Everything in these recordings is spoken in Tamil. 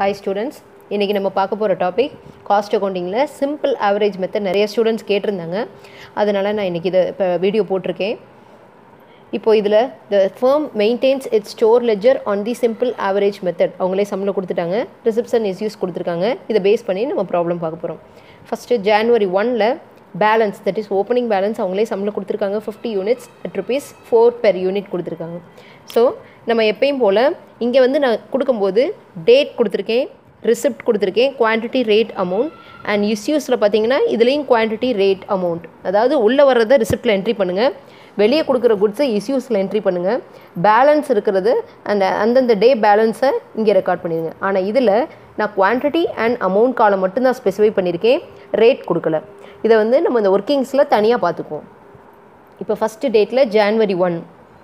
ஹாய் ஸ்டூடெண்ட்ஸ் இன்றைக்கி நம்ம பார்க்க போகிற டாபிக் காஸ்ட் அக்கௌண்டிங்கில் சிம்பிள் ஆவரேஜ் மெத்தட் நிறைய ஸ்டூடெண்ட்ஸ் கேட்டிருந்தாங்க அதனால் நான் இன்றைக்கி இதை இப்போ வீடியோ போட்டிருக்கேன் இப்போ இதில் the firm maintains its store ledger on the simple average method அவங்களே சம்பளம் கொடுத்துட்டாங்க ரிசப்ஷன் இஸ்யூஸ் கொடுத்துருக்காங்க இதை பேஸ் பண்ணி நம்ம ப்ராப்ளம் பார்க்க போகிறோம் ஃபஸ்ட்டு ஜான்வரி ஒனில் balance that is opening balance அவங்களே சம்பளம் கொடுத்துருக்காங்க fifty units at rupees four per unit கொடுத்துருக்காங்க ஸோ நம்ம எப்பயும் போல் இங்கே வந்து நான் கொடுக்கும்போது டேட் கொடுத்துருக்கேன் ரிசிப்ட் கொடுத்துருக்கேன் குவான்டிட்டி ரேட் அமௌண்ட் அண்ட் இஸ்யூஸில் பார்த்தீங்கன்னா இதுலேயும் குவான்டிட்டி ரேட் அமௌண்ட் அதாவது உள்ளே வர்றதை ரிசிப்டில் என்ட்ரி பண்ணுங்கள் வெளியே கொடுக்குற குட்ஸை இஸ்யூஸில் என்ட்ரி பண்ணுங்கள் பேலன்ஸ் இருக்கிறது அந்த அந்தந்த டே பேலன்ஸை இங்கே ரெக்கார்ட் பண்ணிடுங்க ஆனால் இதில் நான் குவான்டிட்டி அண்ட் அமௌண்ட் காலம் மட்டும்தான் ஸ்பெசிஃபை பண்ணியிருக்கேன் ரேட் கொடுக்கல இதை வந்து நம்ம இந்த ஒர்க்கிங்ஸில் தனியாக பார்த்துக்குவோம் இப்போ ஃபஸ்ட்டு டேட்டில் January one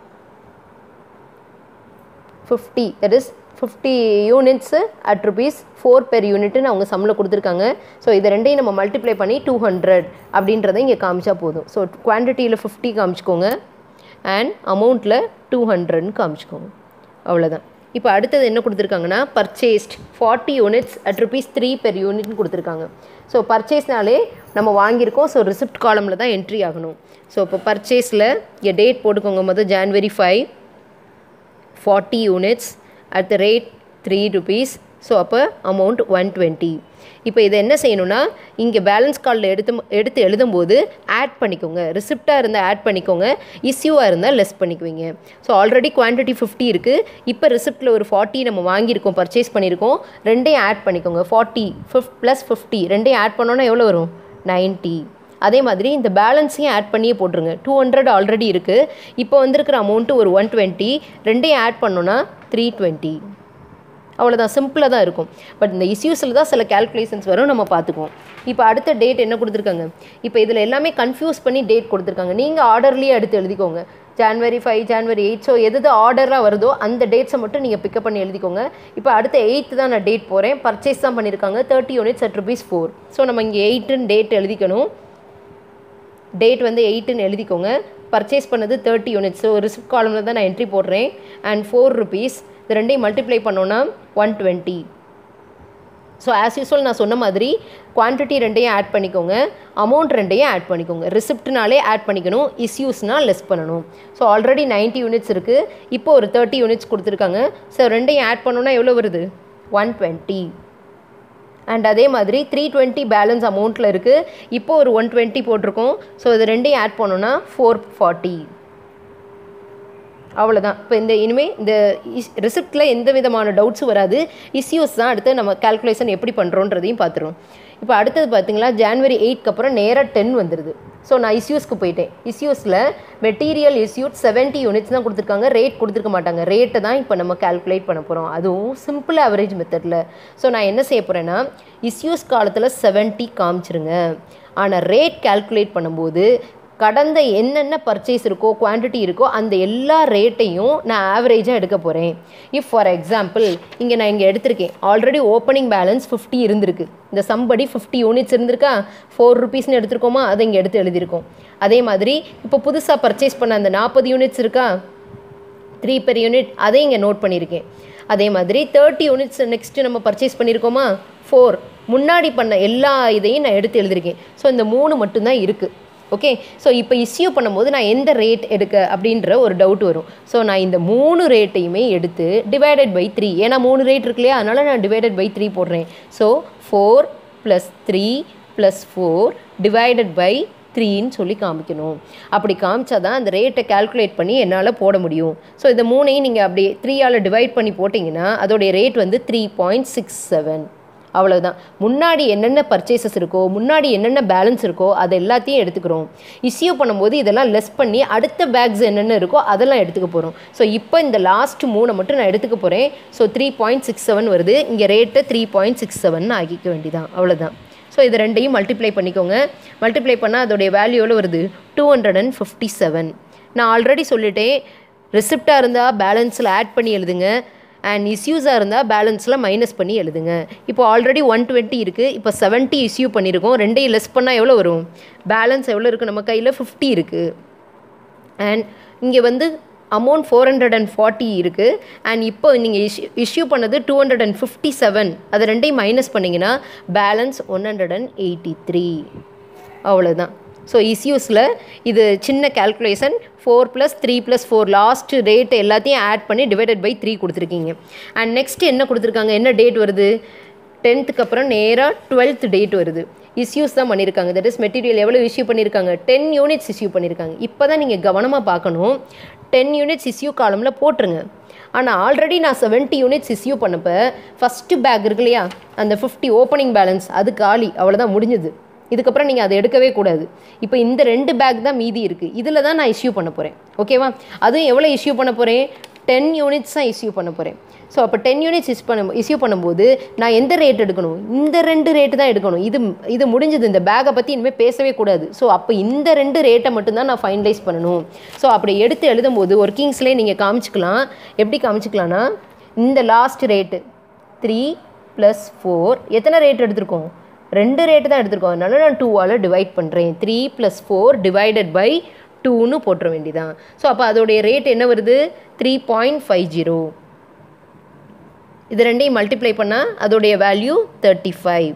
fifty that is fifty units at rupees four per யூனிட்னு அவங்க சம்பளம் கொடுத்துருக்காங்க ஸோ இதை ரெண்டையும் நம்ம மல்டிப்ளை பண்ணி டூ ஹண்ட்ரட் அப்படின்றத இங்கே காமிச்சா போதும் ஸோ குவான்டிட்டியில் ஃபிஃப்டி காமிச்சிக்கோங்க அண்ட் அமௌண்ட்டில் டூ ஹண்ட்ரட்னு காமிச்சிக்கோங்க அவ்வளோதான் இப்போ அடுத்தது என்ன கொடுத்துருக்காங்கன்னா purchased forty units at rupees three per யூனிட்னு கொடுத்துருக்காங்க ஸோ பர்ச்சேஸ்னாலே நம்ம வாங்கியிருக்கோம் ஸோ ரிசிப்ட் காலமில் தான் என்ட்ரி ஆகணும் ஸோ இப்போ பர்ச்சேஸில் இங்கே டேட் போட்டுக்கோங்க மொதல் January five forty units at the rate three rupees so அப்போ அமௌண்ட் ஒன் டுவெண்ட்டி இப்போ இதை என்ன செய்யணும்னா இங்கே பேலன்ஸ் கார்டில் எடுத்து எடுத்து எழுதும்போது ஆட் பண்ணிக்கோங்க ரிசிப்டாக இருந்தால் ஆட் பண்ணிக்கோங்க இஸ்யூவாக இருந்தால் லெஸ் பண்ணிக்குவீங்க ஸோ ஆல்ரெடி குவான்டிட்டி ஃபிஃப்டி இருக்குது இப்போ ரிசிப்டில் ஒரு ஃபார்ட்டி நம்ம வாங்கியிருக்கோம் பர்ச்சேஸ் பண்ணியிருக்கோம் ரெண்டையும் ஆட் பண்ணிக்கோங்க ஃபார்ட்டி ஃபிஃப்ட் ப்ளஸ் ஃபிஃப்டி ரெண்டையும் ஆட் பண்ணோன்னா எவ்வளோ வரும் நைன்ட்டி அதே மாதிரி இந்த பேலன்ஸையும் ஆட் பண்ணியே போட்டுருங்க டூ ஹண்ட்ரட் ஆல்ரெடி இருக்குது இப்போ வந்திருக்கிற அமௌண்ட்டு ஒரு ஒன் டுவெண்ட்டி ரெண்டையும் ஆட் பண்ணோன்னா த்ரீ டுவெண்ட்டி அவ்வளோதான் சிம்பிளாக தான் இருக்கும் பட் இந்த இஸ்யூஸில் தான் சில கேல்குலேஷன்ஸ் வரும் நம்ம பார்த்துக்குவோம் இப்போ அடுத்த டேட் என்ன கொடுத்துருக்காங்க இப்போ இதில் எல்லாமே கன்ஃபியூஸ் பண்ணி டேட் கொடுத்துருக்காங்க நீங்கள் ஆர்டர்லேயே எடுத்து எழுதிக்கோங்க January five January eight so எது ஆர்டராக வருதோ அந்த டேட்ஸை மட்டும் நீங்கள் பிக்கப் பண்ணி எழுதிக்கோங்க இப்போ அடுத்த எயித்து தான் நான் டேட் போகிறேன் பர்ச்சேஸ் தான் பண்ணியிருக்காங்க thirty units at rupees four so நம்ம இங்கே எயிட்டுன்னு டேட் எழுதிக்கணும் டேட் வந்து எயிட்டுன்னு எழுதிக்கோங்க பர்ச்சேஸ் பண்ணது தேர்ட்டி யூனிட்ஸ் ஸோ ரிசிப்ட் காலமில் தான் நான் என்ட்ரி போடுறேன் அண்ட் ஃபோர் ருபீஸ் இது ரெண்டையும் மல்டிப்ளை பண்ணோன்னா one twenty so as usual நான் சொன்ன மாதிரி குவான்டிட்டி ரெண்டையும் ஆட் பண்ணிக்கோங்க அமௌண்ட் ரெண்டையும் ஆட் பண்ணிக்கோங்க ரிசிப்ட்னாலே ஆட் பண்ணிக்கணும் இஸ்யூஸ்னால் லெஸ் பண்ணணும் ஸோ ஆல்ரெடி நைன்ட்டி யூனிட்ஸ் இருக்குது இப்போ ஒரு தேர்ட்டி யூனிட்ஸ் கொடுத்துருக்காங்க ஸோ ரெண்டையும் ஆட் பண்ணோன்னா எவ்வளோ வருது ஒன் டுவெண்ட்டி அண்ட் அதே மாதிரி த்ரீ டுவெண்ட்டி பேலன்ஸ் அமௌண்ட்டில் இருக்குது இப்போ ஒரு ஒன் டுவெண்ட்டி போட்டிருக்கோம் ஸோ இது ரெண்டையும் ஆட் பண்ணோன்னா ஃபோர் ஃபார்ட்டி அவ்வளோதான் இப்போ இந்த இனிமேல் இந்த இஸ் ரிசிப்டில் எந்த விதமான டவுட்ஸும் வராது இஸ்யூஸ் தான் அடுத்து நம்ம கால்குலேஷன் எப்படி பண்ணுறோன்றதையும் பார்த்துருவோம் இப்போ அடுத்தது பார்த்தீங்களா ஜான்வரி எயிட்க்கு அப்புறம் நேராக டென் வந்துடுது ஸோ நான் இஸ்யூஸ்க்கு போயிட்டேன் இஸ்யூஸில் மெட்டீரியல் இஸ்யூட் செவன்ட்டி யூனிட்ஸ் தான் கொடுத்துருக்காங்க ரேட் கொடுத்துருக்க மாட்டாங்க ரேட்டை தான் இப்போ நம்ம கால்குலேட் பண்ண போகிறோம் அதுவும் சிம்பிள் ஆவரேஜ் மெத்தடில் ஸோ நான் என்ன செய்ய போகிறேன்னா இஸ்யூஸ் காலத்தில் செவன்ட்டி காமிச்சிருங்க ஆனால் ரேட் கால்குலேட் பண்ணும்போது கடந்த என்னென்ன பர்ச்சேஸ் இருக்கோ குவான்டிட்டி இருக்கோ அந்த எல்லா ரேட்டையும் நான் ஆவரேஜாக எடுக்க போகிறேன் இஃப் ஃபார் எக்ஸாம்பிள் இங்கே நான் இங்கே எடுத்திருக்கேன் ஆல்ரெடி ஓப்பனிங் பேலன்ஸ் ஃபிஃப்டி இருந்திருக்கு இந்த சம்படி ஃபிஃப்டி யூனிட்ஸ் இருந்திருக்கா ஃபோர் ருபீஸ்னு எடுத்திருக்கோமா அதை இங்கே எடுத்து எழுதியிருக்கோம் அதே மாதிரி இப்போ புதுசாக பர்ச்சேஸ் பண்ண அந்த நாற்பது யூனிட்ஸ் இருக்கா த்ரீ பெர் யூனிட் அதை இங்கே நோட் பண்ணியிருக்கேன் அதே மாதிரி தேர்ட்டி யூனிட்ஸ் நெக்ஸ்ட்டு நம்ம பர்ச்சேஸ் பண்ணியிருக்கோமா ஃபோர் முன்னாடி பண்ண எல்லா இதையும் நான் எடுத்து எழுதியிருக்கேன் ஸோ இந்த மூணு மட்டும்தான் இருக்குது ஓகே ஸோ இப்போ இஸ்யூ பண்ணும்போது நான் எந்த ரேட் எடுக்க அப்படின்ற ஒரு டவுட் வரும் ஸோ நான் இந்த மூணு ரேட்டையுமே எடுத்து டிவைடட் பை த்ரீ ஏன்னா மூணு ரேட் இருக்கு இல்லையா அதனால் நான் டிவைடட் பை த்ரீ போடுறேன் so four plus three plus four divided by த்ரீன்னு சொல்லி காமிக்கணும் அப்படி காமிச்சா தான் அந்த ரேட்டை கால்குலேட் பண்ணி என்னால் போட முடியும் ஸோ இந்த மூணையும் நீங்கள் அப்படியே த்ரீயால் டிவைட் பண்ணி போட்டிங்கன்னா அதோடைய ரேட் வந்து த்ரீ பாயிண்ட் சிக்ஸ் செவன் அவ்வளோதான் முன்னாடி என்னென்ன பர்ச்சேசஸ் இருக்கோ முன்னாடி என்னென்ன பேலன்ஸ் இருக்கோ அது எல்லாத்தையும் எடுத்துக்கிறோம் இஸ்யூ பண்ணும்போது இதெல்லாம் லெஸ் பண்ணி அடுத்த பேக்ஸ் என்னென்ன இருக்கோ அதெல்லாம் எடுத்துக்க போகிறோம் ஸோ இப்போ இந்த லாஸ்ட் மூணை மட்டும் நான் எடுத்துக்க போகிறேன் so three point six seven வருது இங்கே rate three point six seven ஆக்கிக்க வேண்டியதான் அவ்வளோதான் ஸோ இது ரெண்டையும் மல்டிப்ளை பண்ணிக்கோங்க மல்டிப்ளை பண்ணால் அதோடைய வேல்யூ எவ்வளோ வருது two hundred and fifty seven நான் ஆல்ரெடி சொல்லிட்டேன் ரிசிப்டாக இருந்தால் பேலன்ஸில் ஆட் பண்ணி எழுதுங்க அண்ட் இஸ்யூஸாக இருந்தால் பேலன்ஸில் மைனஸ் பண்ணி எழுதுங்க இப்போ ஆல்ரெடி ஒன் டுவெண்ட்டி இருக்குது இப்போ செவன்ட்டி இஸ்யூ பண்ணியிருக்கோம் ரெண்டையும் லெஸ் பண்ணால் எவ்வளோ வரும் பேலன்ஸ் எவ்வளோ இருக்குது நம்ம கையில் ஃபிஃப்டி இருக்குது அண்ட் இங்கே வந்து amount four hundred and forty இருக்குது அண்ட் இப்போ நீங்கள் இஷ்யூ இஷ்யூ பண்ணது two hundred and fifty seven அது ரெண்டையும் மைனஸ் பண்ணிங்கன்னா balance one hundred and eighty three அவ்வளோதான் ஸோ இஸ்யூஸில் இது சின்ன calculation four plus three plus four last rate எல்லாத்தையும் ஆட் பண்ணி டிவைடட் பை த்ரீ கொடுத்துருக்கீங்க அண்ட் நெக்ஸ்ட் என்ன கொடுத்துருக்காங்க என்ன டேட் வருது டென்த்துக்கு அப்புறம் நேராக டுவெல்த் டேட் வருது இஸ்யூஸ் தான் பண்ணியிருக்காங்க தட் இஸ் மெட்டீரியல் எவ்வளோ இஷ்யூ பண்ணியிருக்காங்க டென் யூனிட்ஸ் இஷ்யூ பண்ணியிருக்காங்க இப்போ தான் நீங்கள் கவனமாக பார்க்கணும் டென் யூனிட்ஸ் இஷ்யூ காலமில் போட்டுருங்க ஆனால் ஆல்ரெடி நான் செவன்ட்டி யூனிட்ஸ் இஷ்யூ பண்ணப்போ ஃபஸ்ட்டு பேக் இருக்கு இல்லையா அந்த ஃபிஃப்டி ஓப்பனிங் பேலன்ஸ் அது காலி அவ்வளோதான் முடிஞ்சுது இதுக்கப்புறம் நீங்கள் அதை எடுக்கவே கூடாது இப்போ இந்த ரெண்டு பேக் தான் மீதி இருக்குது இதில் தான் நான் இஷ்யூ பண்ண போகிறேன் ஓகேவா அதுவும் எவ்வளோ இஷ்யூ பண்ண போகிறேன் டென் யூனிட்ஸ் தான் இஷ்யூ பண்ண போகிறேன் ஸோ அப்போ டென் யூனிட்ஸ் இஸ் பண்ண இஷ்யூ பண்ணும்போது நான் எந்த ரேட் எடுக்கணும் இந்த ரெண்டு ரேட்டு தான் எடுக்கணும் இது இது முடிஞ்சது இந்த பேக்கை பற்றி இனிமேல் பேசவே கூடாது ஸோ அப்போ இந்த ரெண்டு ரேட்டை மட்டும்தான் நான் ஃபைனலைஸ் பண்ணணும் ஸோ அப்படி எடுத்து எழுதும்போது ஒர்க்கிங்ஸ்லேயே நீங்கள் காமிச்சிக்கலாம் எப்படி காமிச்சிக்கலாம்னா இந்த last rate three plus four எத்தனை ரேட் எடுத்திருக்கோம் ரெண்டு ரேட்டு தான் எடுத்திருக்கோம் அதனால நான் டூவால் டிவைட் பண்ணுறேன் three plus four divided by டூன்னு போட்டுற வேண்டியதான் ஸோ அப்போ அதோடைய ரேட் என்ன வருது த்ரீ பாயிண்ட் ஃபைவ் ஜீரோ இது ரெண்டையும் மல்டிப்ளை பண்ணால் அதோடைய வேல்யூ தேர்ட்டி ஃபைவ்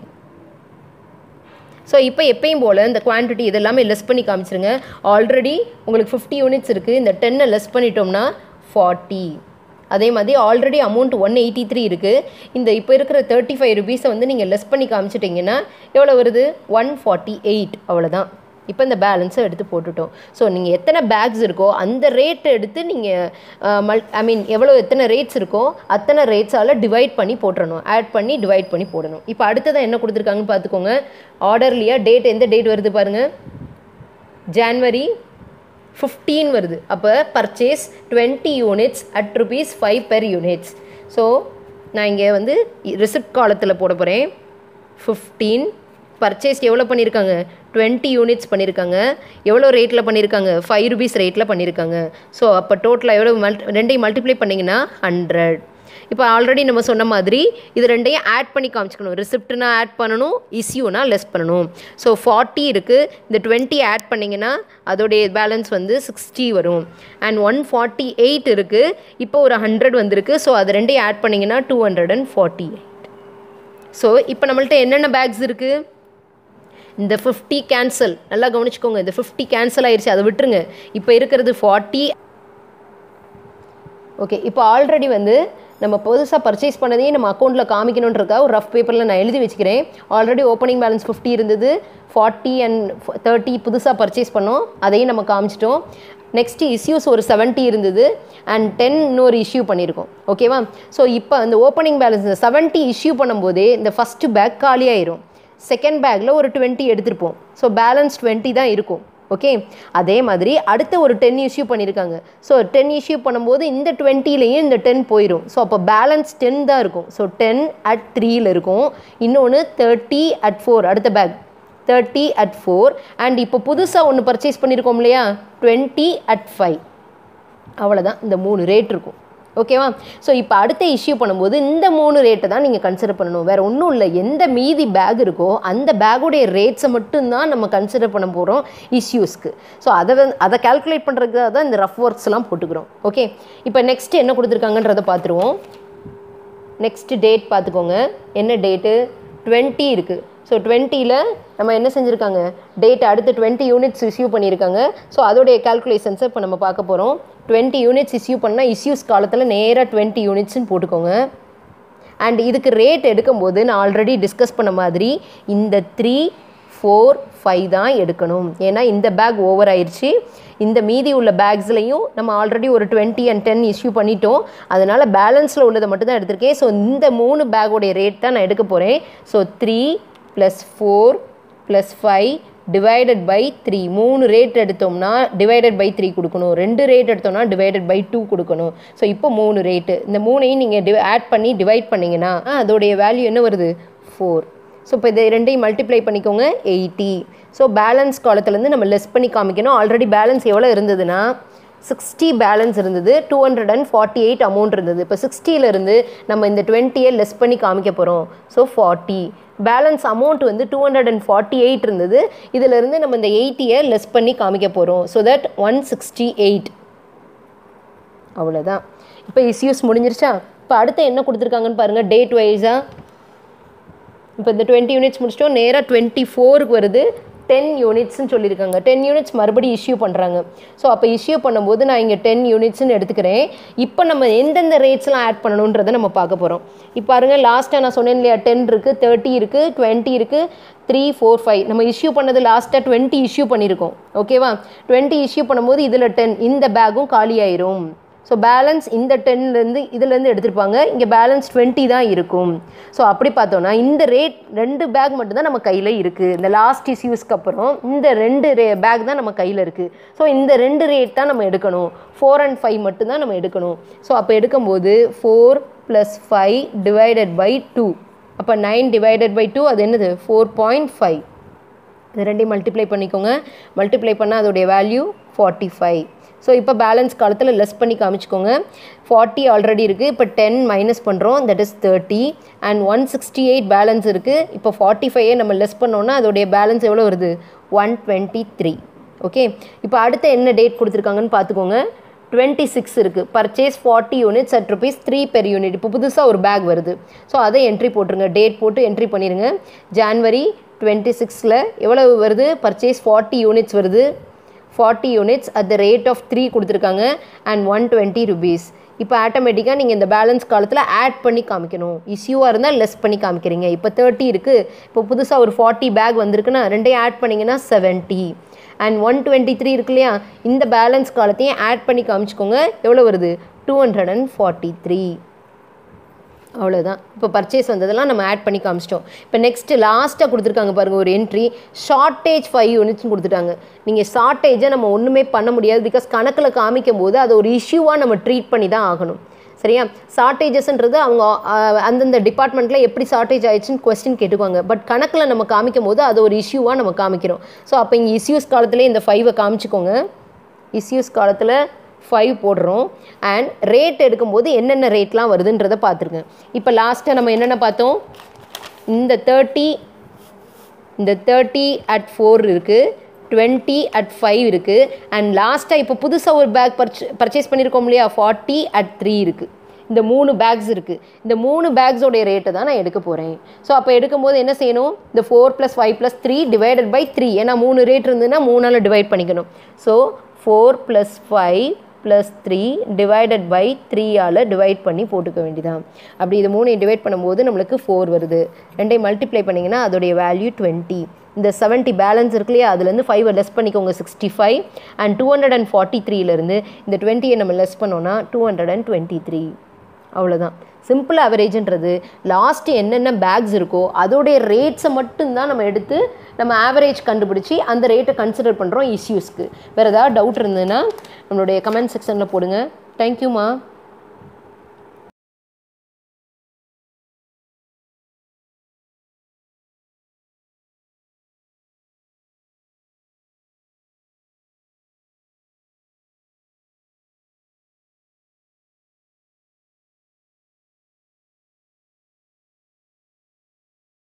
ஸோ இப்போ எப்பயும் போல் இந்த குவான்டிட்டி இதெல்லாமே லெஸ் பண்ணி காமிச்சிருங்க ஆல்ரெடி உங்களுக்கு ஃபிஃப்டி யூனிட்ஸ் இருக்குது இந்த டென்னை லெஸ் பண்ணிட்டோம்னா ஃபார்ட்டி அதே மாதிரி already amount one eighty three இருக்குது இந்த இப்போ இருக்கிற தேர்ட்டி ஃபைவ் ருபீஸை வந்து நீங்கள் லெஸ் பண்ணி காமிச்சிட்டிங்கன்னா எவ்வளோ வருது ஒன் ஃபார்ட்டி எயிட் அவ்வளோதான் இப்போ இந்த பேலன்ஸை எடுத்து போட்டுட்டோம் ஸோ நீங்கள் எத்தனை பேக்ஸ் இருக்கோ அந்த ரேட் எடுத்து நீங்கள் மல் ஐ மீன் எவ்வளோ எத்தனை ரேட்ஸ் இருக்கோ அத்தனை ரேட்ஸால் டிவைட் பண்ணி போட்டுறணும் ஆட் பண்ணி டிவைட் பண்ணி போடணும் இப்போ அடுத்ததான் என்ன கொடுத்துருக்காங்கன்னு பார்த்துக்கோங்க ஆர்டர்லியா டேட் எந்த டேட் வருது பாருங்கள் ஜான்வரி ஃபிஃப்டீன் வருது அப்போ purchase twenty units at rupees five per units so நான் இங்கே வந்து ரிசிப்ட் காலத்தில் போட போகிறேன் ஃபிஃப்டீன் பர்ச்சேஸ் எவ்வளோ பண்ணியிருக்காங்க டுவெண்ட்டி யூனிட்ஸ் பண்ணியிருக்காங்க எவ்வளோ ரேட்டில் பண்ணியிருக்காங்க ஃபைவ் ருபீஸ் ரேட்டில் பண்ணியிருக்காங்க ஸோ அப்போ டோட்டலாக எவ்வளோ மல்டி ரெண்டையும் மல்டிப்ளை பண்ணிங்கன்னா ஹண்ட்ரட் இப்போ ஆல்ரெடி நம்ம சொன்ன மாதிரி இது ரெண்டையும் ஆட் பண்ணி காமிச்சிக்கணும் ரிசிப்ட்னா ஆட் பண்ணணும் இஸ்யூனா லெஸ் பண்ணணும் ஸோ ஃபார்ட்டி இருக்குது இந்த டுவெண்ட்டி ஆட் பண்ணிங்கன்னா அதோடைய பேலன்ஸ் வந்து சிக்ஸ்டி வரும் அண்ட் ஒன் ஃபார்ட்டி எயிட் இருக்குது இப்போ ஒரு ஹண்ட்ரட் வந்திருக்கு ஸோ அது ரெண்டையும் ஆட் பண்ணிங்கன்னா two hundred and forty eight so இப்போ நம்மள்ட்ட என்னென்ன பேக்ஸ் இருக்குது இந்த ஃபிஃப்டி கேன்சல் நல்லா கவனிச்சுக்கோங்க இந்த ஃபிஃப்டி கேன்சல் ஆயிடுச்சு அதை விட்டுருங்க இப்போ இருக்கிறது ஃபார்ட்டி ஓகே இப்போ ஆல்ரெடி வந்து நம்ம புதுசாக பர்ச்சேஸ் பண்ணதையும் நம்ம அக்கௌண்ட்டில் காமிக்கணுன்றக்கா ஒரு ரஃப் பேப்பரில் நான் எழுதி வச்சுக்கிறேன் ஆல்ரெடி ஓப்பனிங் பேலன்ஸ் ஃபிஃப்டி இருந்தது ஃபார்ட்டி அண்ட் தேர்ட்டி புதுசாக பர்ச்சேஸ் பண்ணோம் அதையும் நம்ம காமிச்சிட்டோம் நெக்ஸ்ட்டு இஷ்யூஸ் ஒரு செவன்ட்டி இருந்தது அண்ட் டென் இன்னொரு இஷ்யூ பண்ணியிருக்கோம் ஓகேவா ஸோ இப்போ அந்த ஓப்பனிங் பேலன்ஸ் செவன்ட்டி இஷ்யூ பண்ணும்போதே இந்த ஃபஸ்ட்டு பேக் காலியாயிரும் செகண்ட் பேக்கில் ஒரு டுவெண்ட்டி எடுத்திருப்போம் ஸோ பேலன்ஸ் டுவெண்ட்டி தான் இருக்கும் ஓகே அதே மாதிரி அடுத்த ஒரு டென் இஷ்யூ பண்ணியிருக்காங்க ஸோ டென் இஷ்யூ பண்ணும்போது இந்த டுவெண்ட்டிலையும் இந்த டென் போயிடும் ஸோ அப்போ பேலன்ஸ் டென் தான் இருக்கும் ஸோ டென் அட் த்ரீயில் இருக்கும் இன்னொன்று தேர்ட்டி அட் ஃபோர் அடுத்த pack thirty at four and இப்போ புதுசாக ஒன்று பர்ச்சேஸ் பண்ணியிருக்கோம் இல்லையா டுவெண்ட்டி அட் ஃபைவ் அவ்வளோதான் இந்த மூணு ரேட் இருக்கும் ஓகேவா ஸோ இப்போ அடுத்த இஷ்யூ பண்ணும்போது இந்த மூணு ரேட்டை தான் நீங்கள் கன்சிடர் பண்ணணும் வேறு ஒன்றும் இல்லை எந்த மீதி பேக் இருக்கோ அந்த பேக்குடைய ரேட்ஸை மட்டும்தான் நம்ம கன்சிடர் பண்ண போகிறோம் இஷ்யூஸ்க்கு ஸோ அதை வந்து அதை கால்குலேட் பண்ணுறதுக்காக தான் இந்த ரஃப் ஒர்க்ஸ்லாம் போட்டுக்கிறோம் ஓகே இப்போ நெக்ஸ்ட் என்ன கொடுத்துருக்காங்கன்றதை பார்த்துருவோம் நெக்ஸ்ட் டேட் பார்த்துக்கோங்க என்ன டேட்டு டுவெண்ட்டி இருக்குது ஸோ டுவெண்ட்டியில் நம்ம என்ன செஞ்சுருக்காங்க டேட் அடுத்து டுவெண்ட்டி யூனிட்ஸ் இஷ்யூ பண்ணியிருக்காங்க ஸோ அதோடைய கால்குலேஷன்ஸை இப்போ நம்ம பார்க்க போகிறோம் டுவெண்ட்டி யூனிட்ஸ் இஷ்யூ பண்ணால் இஷ்யூஸ் காலத்தில் நேராக டுவெண்ட்டி யூனிட்ஸ்னு போட்டுக்கோங்க அண்ட் இதுக்கு ரேட் எடுக்கும்போது நான் ஆல்ரெடி டிஸ்கஸ் பண்ண மாதிரி இந்த த்ரீ ஃபோர் ஃபைவ் தான் எடுக்கணும் ஏன்னா இந்த பேக் ஓவர் ஆயிடுச்சு இந்த மீதி உள்ள பேக்ஸ்லையும் நம்ம ஆல்ரெடி ஒரு டுவெண்ட்டி அண்ட் டென் இஷ்யூ பண்ணிட்டோம் அதனால் பேலன்ஸில் உள்ளதை மட்டும் தான் எடுத்திருக்கேன் ஸோ இந்த மூணு பேக்கோடைய ரேட் தான் நான் எடுக்க போகிறேன் so three plus four plus five divided by three மூணு ரேட் எடுத்தோம்னா டிவைடட் பை த்ரீ கொடுக்கணும் ரெண்டு ரேட் எடுத்தோம்னா டிவைடட் பை டூ கொடுக்கணும் ஸோ இப்போ மூணு ரேட்டு இந்த மூணையும் நீங்கள் டிவை ஆட் பண்ணி டிவைட் பண்ணிங்கன்னா அதோடைய வேல்யூ என்ன வருது ஃபோர் ஸோ இப்போ இதை ரெண்டையும் மல்டிப்ளை பண்ணிக்கோங்க எயிட்டி ஸோ பேலன்ஸ் காலத்துலேருந்து நம்ம லெஸ் பண்ணி காமிக்கணும் ஆல்ரெடி பேலன்ஸ் எவ்வளோ இருந்ததுன்னா சிக்ஸ்டி பேலன்ஸ் இருந்தது two hundred and forty eight amount இருந்தது இப்போ சிக்ஸ்டியிலேருந்து நம்ம இந்த டுவெண்ட்டியை லெஸ் பண்ணி காமிக்க போகிறோம் ஸோ ஃபார்ட்டி பேலன்ஸ் அமௌண்ட் வந்து two hundred and forty eight இருந்தது இதிலிருந்து நம்ம இந்த எயிட்டியை லெஸ் பண்ணி காமிக்க போகிறோம் so that one sixty eight அவ்வளோதான் இப்போ இஸ்யூஸ் முடிஞ்சிருச்சா இப்போ அடுத்து என்ன கொடுத்துருக்காங்கன்னு பாருங்கள் டேட் வைஸாக இப்போ இந்த டுவெண்ட்டி யூனிட்ஸ் முடிச்சிட்டோம் நேராக டுவெண்ட்டி ஃபோருக்கு வருது டென் யூனிட்ஸ்னு சொல்லியிருக்காங்க டென் யூனிட்ஸ் மறுபடியும் இஷ்யூ பண்ணுறாங்க ஸோ அப்போ இஷ்யூ பண்ணும்போது நான் இங்கே டென் யூனிட்ஸ்னு எடுத்துக்கிறேன் இப்போ நம்ம எந்தெந்த ரேட்ஸ்லாம் ஆட் பண்ணணுன்றதை நம்ம பார்க்க போகிறோம் இப்போ பாருங்க லாஸ்ட்டாக நான் சொன்னேன் இல்லையா டென் இருக்குது தேர்ட்டி இருக்குது டுவெண்ட்டி இருக்குது த்ரீ ஃபோர் ஃபைவ் நம்ம இஷ்யூ பண்ணது லாஸ்ட்டாக டுவெண்ட்டி இஷ்யூ பண்ணியிருக்கோம் ஓகேவா டுவெண்ட்டி இஷ்யூ பண்ணும்போது இதில் டென் இந்த பேக்கும் காலியாயிரும் ஸோ பேலன்ஸ் இந்த டென்லேருந்து இதுலேருந்து எடுத்திருப்பாங்க இங்கே பேலன்ஸ் டுவெண்ட்டி தான் இருக்கும் ஸோ அப்படி பார்த்தோன்னா இந்த ரேட் ரெண்டு பேக் மட்டும்தான் நம்ம கையில் இருக்குது இந்த லாஸ்ட் இஸ்யூஸ்க்கு அப்புறம் இந்த ரெண்டு ரே பேக் தான் நம்ம கையில் இருக்குது ஸோ இந்த ரெண்டு ரேட் தான் நம்ம எடுக்கணும் ஃபோர் அண்ட் ஃபைவ் மட்டும்தான் நம்ம எடுக்கணும் ஸோ அப்போ எடுக்கும்போது four plus five divided by two அப்போ நைன் டிவைடட் பை டூ அது என்னது ஃபோர் பாயிண்ட் ஃபைவ் இது ரெண்டையும் மல்டிப்ளை பண்ணிக்கோங்க மல்டிப்ளை பண்ணால் அதோடைய வேல்யூ ஃபார்ட்டி ஃபைவ் ஸோ இப்போ பேலன்ஸ் காலத்தில் லெஸ் பண்ணி காமிச்சிக்கோங்க ஃபார்ட்டி ஆல்ரெடி இருக்குது இப்போ டென் மைனஸ் பண்ணுறோம் that is thirty and one sixty eight balance இருக்குது இப்போ ஃபார்ட்டி ஃபைவே நம்ம லெஸ் பண்ணோன்னா அதோடைய பேலன்ஸ் எவ்வளோ வருது ஒன் டுவெண்ட்டி த்ரீ ஓகே இப்போ அடுத்த என்ன டேட் கொடுத்துருக்காங்கன்னு பார்த்துக்கோங்க டுவெண்ட்டி சிக்ஸ் இருக்குது purchase forty units at rupees three per unit இப்போ புதுசாக ஒரு பேக் வருது ஸோ அதை என்ட்ரி போட்டுருங்க டேட் போட்டு என்ட்ரி பண்ணிடுங்க ஜான்வரி டுவெண்ட்டி சிக்ஸில் எவ்வளவு வருது பர்ச்சேஸ் ஃபார்ட்டி யூனிட்ஸ் வருது forty units at the rate of three கொடுத்துருக்காங்க அண்ட் ஒன் டுவெண்ட்டி ருபீஸ் இப்போ ஆட்டோமேட்டிக்காக நீங்கள் இந்த பேலன்ஸ் காலத்தில் ஆட் பண்ணி காமிக்கணும் இஷ்யூவாக இருந்தால் லெஸ் பண்ணி காமிக்கிறீங்க இப்போ தேர்ட்டி இருக்குது இப்போ புதுசாக ஒரு ஃபார்ட்டி பேக் வந்திருக்குன்னா ரெண்டையும் ஆட் பண்ணிங்கன்னா seventy and one twenty three இருக்கு இல்லையா இந்த பேலன்ஸ் காலத்தையும் ஆட் பண்ணி காமிச்சிக்கோங்க எவ்வளோ வருது two hundred and forty three அவ்வளோதான் இப்போ பர்ச்சேஸ் வந்ததெல்லாம் நம்ம ஆட் பண்ணி காமிச்சிட்டோம் இப்போ நெக்ஸ்ட்டு லாஸ்ட்டாக கொடுத்துருக்காங்க பாருங்கள் ஒரு என்ட்ரி ஷார்ட்டேஜ் ஃபைவ் யூனிட்ஸ்னு கொடுத்துட்டாங்க நீங்கள் ஷார்ட்டேஜை நம்ம ஒன்றுமே பண்ண முடியாது பிகாஸ் கணக்கில் காமிக்கும் போது அதை ஒரு இஷ்யூவாக நம்ம ட்ரீட் பண்ணி தான் ஆகணும் சரியா ஷார்ட்டேஜஸ்ன்றது அவங்க அஹ், அந்தந்த டிபார்ட்மெண்ட்டில் எப்படி ஷார்ட்டேஜ் ஆயிடுச்சுன்னு கொஸ்டின் கேட்டுக்குவாங்க பட் கணக்கில் நம்ம காமிக்கும் போது அது ஒரு இஷ்யூவாக நம்ம காமிக்கிறோம் ஸோ அப்போ இங்கே இஷ்யூஸ் காலத்திலே இந்த ஃபைவை காமிச்சிக்கோங்க இஷ்யூஸ் காலத்தில் ஃபைவ் போடுறோம் அண்ட் ரேட் எடுக்கும்போது என்னென்ன ரேட்லாம் வருதுன்றதை பார்த்துருங்க இப்போ லாஸ்ட்டாக நம்ம என்னென்ன பார்த்தோம் இந்த தேர்ட்டி இந்த தேர்ட்டி அட் ஃபோர் இருக்குது டுவெண்ட்டி அட் ஃபைவ் இருக்குது அண்ட் லாஸ்ட்டாக இப்போ புதுசாக ஒரு பேக் பர்ச் பர்ச்சேஸ் பண்ணியிருக்கோம் இல்லையா ஃபார்ட்டி அட் த்ரீ இருக்குது இந்த மூணு பேக்ஸ் இருக்குது இந்த மூணு பேக்ஸோடைய ரேட்டை தான் நான் எடுக்க போகிறேன் ஸோ அப்போ எடுக்கும்போது என்ன செய்யணும் இந்த four plus five plus three divided by three ஏன்னா மூணு ரேட் இருந்ததுன்னா மூணால் டிவைட் பண்ணிக்கணும் so four plus five plus three divided by த்ரீயால் டிவைட் பண்ணி போட்டுக்க வேண்டியதான் அப்படி இது மூணையும் டிவைட் பண்ணும்போது நம்மளுக்கு ஃபோர் வருது ரெண்டையும் மல்டிப்ளை பண்ணிங்கன்னா அதோடைய வேல்யூ டுவெண்ட்டி இந்த செவன்ட்டி பேலன்ஸ் இருக்கு இல்லையா அதுலேருந்து ஃபைவ் லெஸ் பண்ணிக்கோங்க sixty five and two hundred and forty த்ரீலேருந்து இந்த டுவெண்ட்டியை நம்ம லெஸ் பண்ணோன்னா two hundred and twenty three அவ்வளோதான் சிம்பிள் ஆவரேஜ்ன்றது லாஸ்ட் என்னென்ன பேக்ஸ் இருக்கோ அதோடைய ரேட்ஸை மட்டும்தான் நம்ம எடுத்து நம்ம ஆவரேஜ் கண்டுபிடிச்சி அந்த ரேட்டை கன்சிடர் பண்ணுறோம் இஷ்யூஸ்க்கு வேறு ஏதாவது டவுட் இருந்ததுன்னா நம்மளுடைய கமெண்ட் செக்ஷனில் போடுங்க தேங்க்யூம்மா